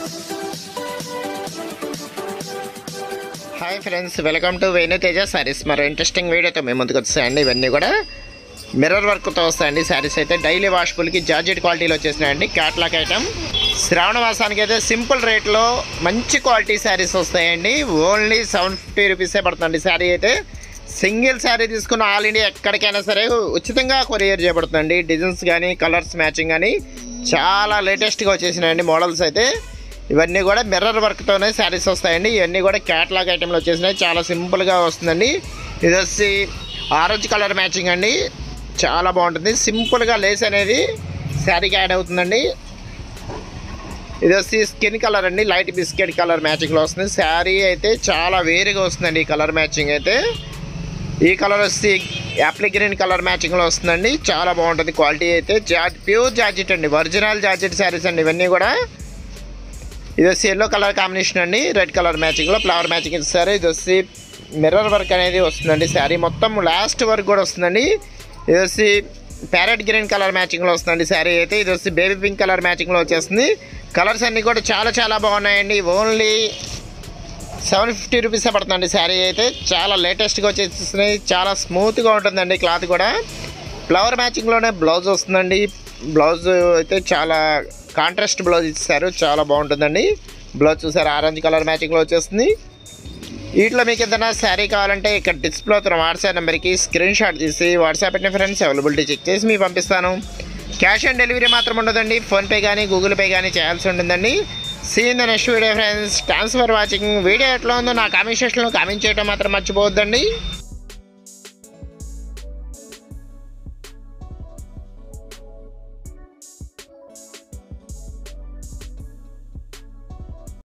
hi friends welcome to Venu Teja saris మరో interesting వీడియోతో మేము ముందుకు వచ్చాయండి ఇవన్నీ కూడా మిర్రర్ వర్క్తో వస్తాయండి శారీస్ అయితే డైలీ వాష్ఫుల్కి జార్జెట్ క్వాలిటీలో వచ్చేసినాయండి క్యాట్లాగ్ ఐటమ్ శ్రావణ మాసానికి అయితే సింపుల్ రేట్లో మంచి క్వాలిటీ శారీస్ వస్తాయండి ఓన్లీ సెవెన్ ఫిఫ్టీ రూపీసే పడుతుందండి శారీ అయితే సింగిల్ శారీ తీసుకున్న ఆల్ ఇండియా ఎక్కడికైనా సరే ఉచితంగా కొరియర్ చేయబడుతుందండి డిజైన్స్ కానీ కలర్స్ మ్యాచింగ్ కానీ చాలా లేటెస్ట్గా వచ్చేసినాయండి మోడల్స్ అయితే ఇవన్నీ కూడా మిర్రర్ వర్క్తోనే శారీస్ వస్తాయండి ఇవన్నీ కూడా క్యాట్లాగ్ ఐటెంలో వచ్చేసినాయి చాలా సింపుల్గా వస్తుందండి ఇది వచ్చి ఆరెంజ్ కలర్ మ్యాచింగ్ అండి చాలా బాగుంటుంది సింపుల్గా లేస్ అనేది శారీకి యాడ్ అవుతుందండి ఇది వచ్చి స్కిన్ కలర్ అండి లైట్ బిస్కెట్ కలర్ మ్యాచింగ్లో వస్తుంది శారీ అయితే చాలా వేరుగా వస్తుందండి ఈ కలర్ మ్యాచింగ్ అయితే ఈ కలర్ వచ్చి యాప్లి గ్రీన్ కలర్ మ్యాచింగ్లో వస్తుందండి చాలా బాగుంటుంది క్వాలిటీ అయితే జార్జ్ ప్యూర్ జార్జెట్ అండి ఒరిజినల్ జార్జెట్ శారీస్ అండి ఇవన్నీ కూడా ఇది వచ్చి ఎల్లో కలర్ కాంబినేషన్ అండి రెడ్ కలర్ మ్యాచింగ్లో ఫ్లవర్ మ్యాచింగ్ ఇస్తారు ఇది వచ్చి మిర్రర్ వర్క్ అనేది వస్తుందండి శారీ మొత్తం లాస్ట్ వర్క్ కూడా వస్తుందండి ఇది వచ్చి ప్యారెట్ గ్రీన్ కలర్ మ్యాచింగ్లో వస్తుందండి శారీ అయితే ఇది వచ్చి బేబీ పింక్ కలర్ మ్యాచింగ్లో వచ్చేస్తుంది కలర్స్ అన్నీ కూడా చాలా చాలా బాగున్నాయండి ఓన్లీ సెవెన్ ఫిఫ్టీ రూపీస్ పడుతుందండి శారీ అయితే చాలా లేటెస్ట్గా వచ్చేస్తున్నాయి చాలా స్మూత్గా ఉంటుందండి క్లాత్ కూడా ఫ్లవర్ మ్యాచింగ్లోనే బ్లౌజ్ వస్తుందండి బ్లౌజ్ అయితే చాలా కాంట్రాస్ట్ బ్లౌజ్ ఇచ్చారు చాలా బాగుంటుందండి బ్లౌజ్ చూసారు ఆరెంజ్ కలర్ మ్యాచింగ్లో వచ్చేస్తుంది వీటిలో మీకు ఏదైనా శారీ కావాలంటే ఇక్కడ డిస్ప్లే అవుతున్న వాట్సాప్ నెంబర్కి స్క్రీన్ షాట్ తీసి వాట్సాప్ పెట్టిన ఫ్రెండ్స్ అవైలబిలిటీ చెక్ చేసి మీకు పంపిస్తాను క్యాష్ ఆన్ డెలివరీ మాత్రం ఉండదండి ఫోన్పే కానీ గూగుల్ పే కానీ చేయాల్సి ఉంటుందండి see the next video friends thanks for watching video ఎట్లా ఉందో నా కామెంట్ సెక్షన్లో కామెంట్ చేయడం మాత్రం మర్చిపోవద్దండి